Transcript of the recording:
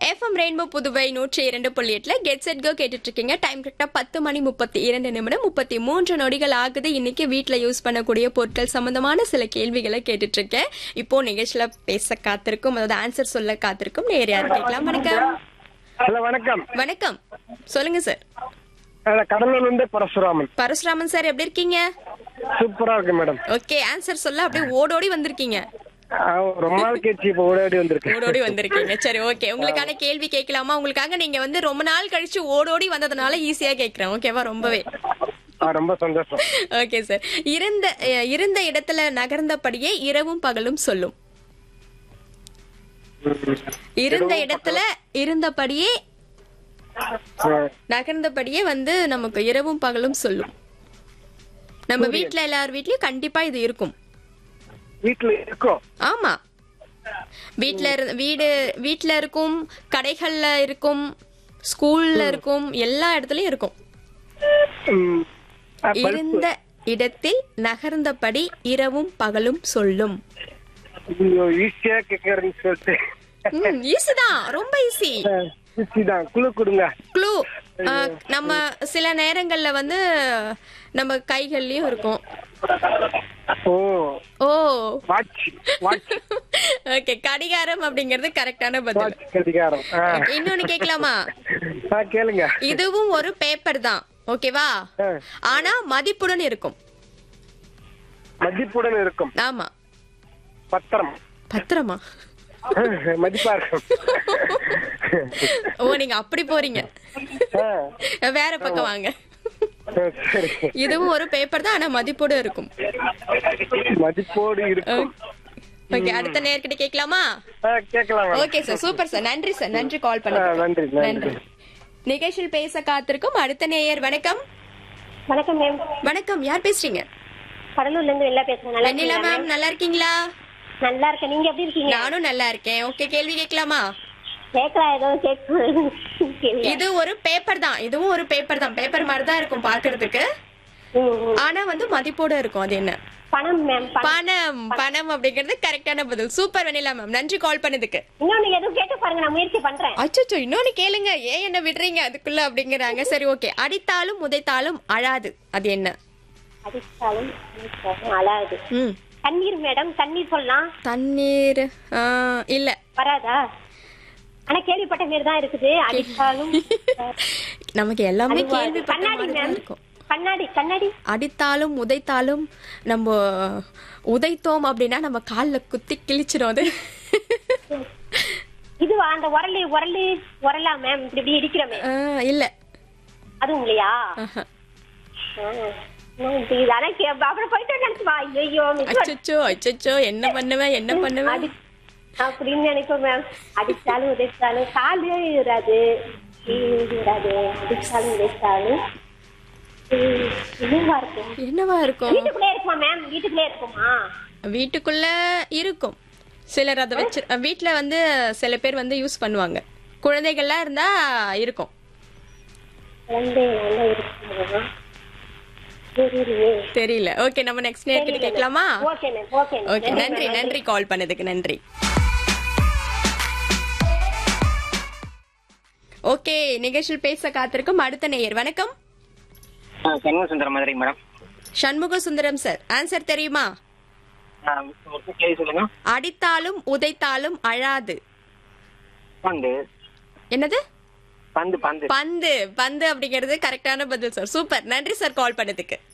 FM rainbow Puduvai நூற்றி இரண்டு புள்ளி எட்டுல கெட் செட் கோ கேட்டுட்டு இருக்கீங்க டைம் கரெக்டா பத்து மணி முப்பத்தி இரண்டு நிமிடம் முப்பத்தி மூன்று நொடிகள் ஆகுது இன்னைக்கு வீட்ல யூஸ் பண்ணக்கூடிய பொருட்கள் சம்பந்தமான சில கேள்விகளை கேட்டுட்டு இருக்கேன் இப்போ நிகழ்ச்சியில பேச காத்திருக்கும் அதாவது ஆன்சர் சொல்ல காத்திருக்கும் நேர் யார் கேட்கலாம் வணக்கம் ஹலோ வணக்கம் வணக்கம் சொல்லுங்க சார் நான் கடலூர்ல இருந்து பரசுராமன் பரசுராமன் சார் எப்படி இருக்கீங்க சூப்பரா இருக்கு மேடம் ஓகே ஆன்சர் சொல்ல அப்படியே ஓடோடி வந்திருக்கீங்க ஆ, ரொம்ப நாள் கழிச்சு இப்ப ஓடாடி வந்திருக்கேன் ஓடோடி வந்திருக்கீங்க சரி ஓகே உங்களுக்கான கேள்வி கேட்கலாமா உங்களுக்காக நீங்க வந்து ரொம்ப நாள் கழிச்சு ஓடோடி வந்ததுனால ஈஸியா கேட்கிறேன் ஓகேவா ரொம்பவே ஆ, ரொம்ப சந்தோஷம் ஓகே சார் இருந்த அஹ், இருந்த இடத்துல நகர்ந்தபடியே இரவும் பகலும் சொல்லும் இருந்த இடத்துல இருந்தபடியே ஆ, நகர்ந்தபடியே வந்து நமக்கு இரவும் பகலும் சொல்லும் நம்ம வீட்ல எல்லார் வீட்லயும் கண்டிப்பா இது இருக்கும் வீட்டுல இருக்கோம் ஆமா வீட்ல இரு வீடு வீட்ல இருக்கும் கடைகள்ல இருக்கும் ஸ்கூல்ல இருக்கும் எல்லா இடத்துலயும் இருக்கும் ம், ஆ, பல்பு. இருந்த இடத்தில் நகர்ந்தபடி இரவும் பகலும் சொல்லும் ஐயோ, ஈஸியா கேக்குறேன்னு சொல்லிட்டு ஈஸி தான் ரொம்ப ஈஸி ஆ, ஈஸி தான் குழு கொடுங்க க்ளூ நம்ம சில நேரங்கள்ல வந்து நம்ம கைகள்லயும் இருக்கும் ஓ ஓ வாட்ச் வாட்ச் ஓகே கடிகாரம் அப்படிங்கிறது கரெக்டான பதில் வாட்ச் கடிகாரம் ஆ. Okay, இன்னொன்னு கேட்கலாமா ஆ, கேளுங்க இதுவும் ஒரு பேப்பர் தான் ஓகேவா ஆ, ஆனா மதிப்புடன் இருக்கும் மதிப்புடன் இருக்கும் ஆமா பத்திரம் பத்திரமா மதிப்பா இருக்கும் ஓ நீங்க அப்படி போறீங்க ஆ, வேற பக்கம் வாங்க ஆ, சரி இதுவும் ஒரு பேப்பர் தான் ஆனா மதிப்போடு இருக்கும் மதிப்போடு இருக்கும் ஓகே அடுத்த நேர்கிட்ட கேட்கலாமா ஆ, கேட்கலாம் madam. Okay sir super sir நன்றி சார் நன்றி கால் ஆ, நன்றி, பண்ணதுக்கு நன்றி. நிகழ்ச்சியில் பேச காத்திருக்கும் அடுத்த நேயர் வணக்கம் வணக்கம் மேம் வணக்கம் யார் பேசுறீங்க கடலூர்ல இருந்து வெளில பேசுறேன் நல்லா வெண்ணிலா இருக்கீங்களா மேம் நல்லா இருக்கீங்களா நல்லா இருக்கேன் நீங்க எப்படி இருக்கீங்க நானும் நல்லா இருக்கேன் ஓகே கேள்வி கேட்கலாமா கேட்கலாம் ஏதோ கேட்க இது ஒரு பேப்பர் தான் இதுவும் ஒரு பேப்பர் தான் பேப்பர் மாதிரி தான் இருக்கும் பாக்குறதுக்கு ஆனா வந்து மதிப்போட இருக்கும் அது என்ன பணம் மேம் பணம் பணம் பணம் அப்படிங்கிறது கரெக்டான பதில் சூப்பர் வெண்ணிலா மேம் நன்றி கால் பண்ணதுக்கு இன்னொன்னு எதுவும் கேட்டு பாருங்க நான் முயற்சி பண்றேன் அச்சோ இன்னொன்னு கேளுங்க ஏன் என்ன விடுறீங்க அதுக்குள்ள அப்படிங்கிறாங்க சரி ஓகே அடித்தாலும் உதைத்தாலும் அழாது அது என்ன அடித்தாலும் அடித்தாலும் அழாது ம் தண்ணீர் மேடம் தண்ணீர் சொல்லலாம் தண்ணீர் ஆ, இல்ல வராதா ஆனா கேள்விப்பட்ட மாரி தான் இருக்குது அடித்தாலும் நமக்கு எல்லாமே அது வராது. கேள்விப்பட்ட கண்ணாடி மாதிரி தான் மேம் இருக்கும் கண்ணாடி கண்ணாடி அடித்தாலும் உதைத்தாலும் நம்ம உதைத்தோம் அப்படின்னா நம்ம கால்ல குத்தி கிழிச்சிடும் அது இது அந்த உரலி உரலி உரலா மேம் இப்படி இப்படி இடிக்கிறோமே ஆ, இல்ல அதுவும் இல்லையா ஆஹா. ஆ. நான் இப்ப இது ஆனா கே- அப்புறம் போயிட்டு நினைச்சு வா ஐயோ மிஸ் அச்சச்சோ அச்சச்சோ என்ன பண்ணுவேன் என்ன பண்ணுவேன் அடி அப்படின்னு நினைப்போம் மேம் அடிச்சாலும் உதைச்சாலும் காலே இராது கீழே இராது அடிச்சாலும் உதைச்சாலும் உம், என்னவா இருக்கும் என்னவா இருக்கும் வீட்டுக்குள்ளே இருக்குமா மேம் வீட்டுக்குள்ளே இருக்குமா வீட்டுக்குள்ள இருக்கும் சிலர் அதை வச்சு வீட்ல வந்து சில பேர் வந்து யூஸ் பண்ணுவாங்க குழந்தைகள்லாம் இருந்தா இருக்கும் குழந்தை நல்லா இருக்குமா தெரியலையே தெரியல ஓகே நம்ம நெக்ஸ்ட் நேர்கிட்ட கேட்கலாமா ஓகே மேம் ஓகே ஓகே நன்றி நன்றி கால் பண்ணதுக்கு நன்றி ஓகே நிகழ்ச்சியில் பேச காத்திருக்கும் அடுத்த நேயர் வணக்கம் Shanmuga Sundaram Madurai madam Shanmuga Sundaram sir answer தெரியுமா கேள்வி சொல்லுங்க அடித்தாலும் உதைத்தாலும் அழாது பந்து என்னது பந்து பந்து பந்து பந்து அப்படிங்கிறது கரெக்டான பதில் சார் சூப்பர் நன்றி சார் கால் பண்ணதுக்கு